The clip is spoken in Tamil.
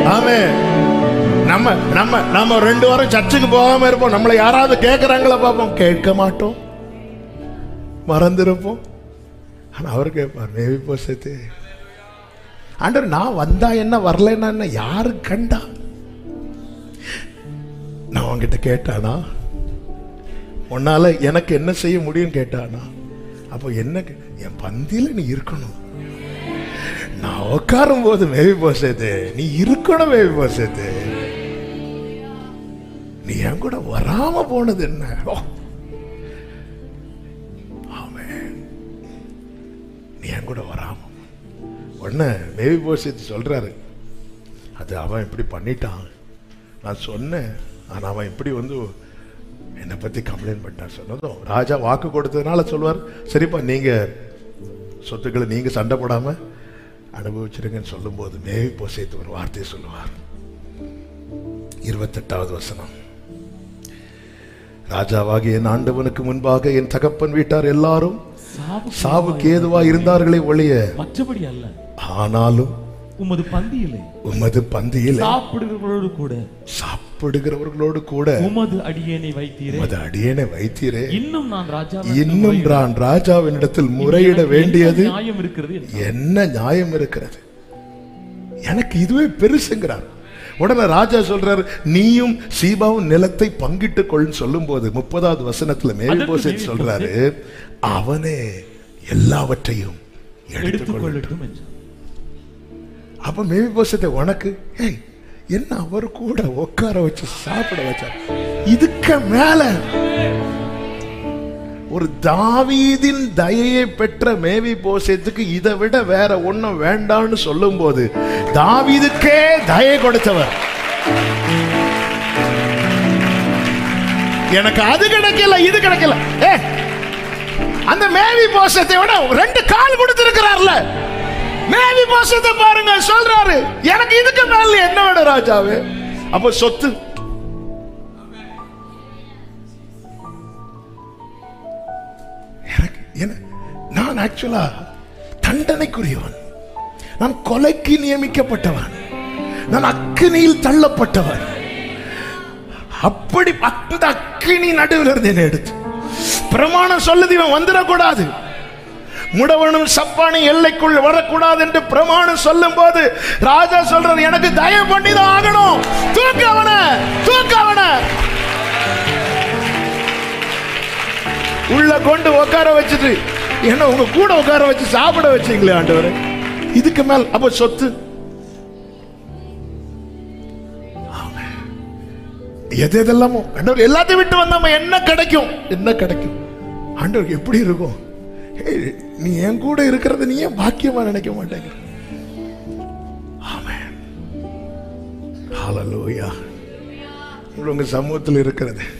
ஆமே நம்ம நம்ம நம்ம ரெண்டு வாரம் சர்ச்சுக்கு போகாம இருப்போம் நம்மளை யாராவது கேட்கறாங்களா பார்ப்போம் கேட்க மாட்டோம் மறந்துருப்போம் ஆனா அவர் கேட்பார் மேவி போசத்து ஆண்டவர் நான் வந்தா என்ன வரலன்னா என்ன யாரு கண்டா நான் அவன்கிட்ட கேட்டானா உன்னால எனக்கு என்ன செய்ய முடியும் கேட்டானா அப்போ என்ன கே- என் பந்தியில நீ இருக்கணும் நான் உட்காரும் போது மேவி போசது நீ இருக்கணும் மேவி போசது நீ என் கூட வராம போனது என்ன ஓ. ஆமென். நீ என் கூட வராம உடனே மேவி போசத்து சொல்றாரு அது அவன் இப்படி பண்ணிட்டான் நான் சொன்னேன் ஆனா அவன் இப்படி வந்து என்னை பத்தி கம்ப்ளைண்ட் பண்ணிட்டான் சொன்னதும் ராஜா வாக்கு கொடுத்ததுனால சொல்வார் சரிப்பா நீங்க சொத்துக்களை நீங்க சண்டை போடாம அனுபவிச்சிருங்கன்னு சொல்லும்போது மேவி போசைத்து ஒரு வார்த்தையை சொல்லுவார் இருபத்தெட்டாவது வசனம் ராஜாவாகிய என் ஆண்டவனுக்கு முன்பாக என் தகப்பன் வீட்டார் எல்லாரும் சாவு சாவுக்கு ஏதுவா இருந்தார்களே ஒழிய மற்றபடி அல்ல ஆனாலும் உமது பந்தியிலே உமது பந்தியில் சாப்பிடுகிறவர்களோடு கூட சாப்பிடுகிறவர்களோடு கூட உமது அடியேனை வைத்தீரே உமது அடியேனை வைத்தீரே இன்னும் நான் ராஜா இன்னும் நான் ராஜாவினிடத்தில் முறையிட வேண்டியது நியாயம் இருக்கிறது என்றார். என்ன நியாயம் இருக்கிறது எனக்கு இதுவே பெருசுங்கிறார் உடனே ராஜா சொல்றாரு நீயும் சீபாவும் நிலத்தை பங்கிட்டுக் கொள்ளுன்னு சொல்லும்போது முப்பதாவது வசனத்துல மேல்போசேத் சொல்றாரு அவனே எல்லாவற்றையும் எடுத்துக்கொள் எடுத்துக்கொள்ளட்டும் என்றார் அப்ப மேல்போசத்தை உனக்கு ஏய் என்ன அவர் கூட உட்கார வச்சு சாப்பிட வச்சார் இதுக்கு மேல ஒரு தாவீதின் தயையை பெற்ற மேவி போசத்துக்கு இதை விட வேற ஒண்ணும் வேண்டாம்னு சொல்லும்போது தாவீதுக்கே தயை கொடுத்தவர் எனக்கு அது கிடைக்கல இது கிடைக்கல ஏ அந்த மேவி போசத்தை விட ரெண்டு கால் கொடுத்திருக்கிறார்ல மேவி போசத்தை பாருங்க சொல்றாரு எனக்கு இதுக்கு மேல என்ன வேணும் ராஜாவே அப்ப சொத்து எனக்கு என்ன- நான் ஆக்சுவலா தண்டனைக்குரியவன் நான் கொலைக்கு நியமிக்கப்பட்டவன் நான் அக்கினியில் தள்ளப்பட்டவன் அப்படி அந்த அக்கினி நடுவில் இருந்து என்னை எடுத்து பிரமாணம் சொல்லுது இவன் வந்துடக்கூடாது முடவனும் சப்பானி எல்லைக்குள் வரக்கூடாது என்று பிரமாணம் சொல்லும் போது ராஜா சொல்றாரு எனக்கு தயவு பண்ணி தான் ஆகணும் தூக்க அவன தூக்க அவன உள்ள கொண்டு உட்கார வச்சுட்டு என்ன உங்க கூட உட்கார வச்சு சாப்பிட வச்சீங்களே ஆண்டவரே இதுக்கு மேல் அப்ப சொத்து ஆமென். எது எதெல்லாமோ ஆண்டவர் எல்லாத்தையும் விட்டு வந்தாம என்ன கிடைக்கும் என்ன கிடைக்கும் ஆண்டவர் எப்படி இருக்கும் ஏய், நீ என் கூட இருக்கிறது நீ ஏன் பாக்கியமா நினைக்க மாட்டேங்கிற ஆமென் ஹalleluya உங்க சமூகத்தில் இருக்கிறது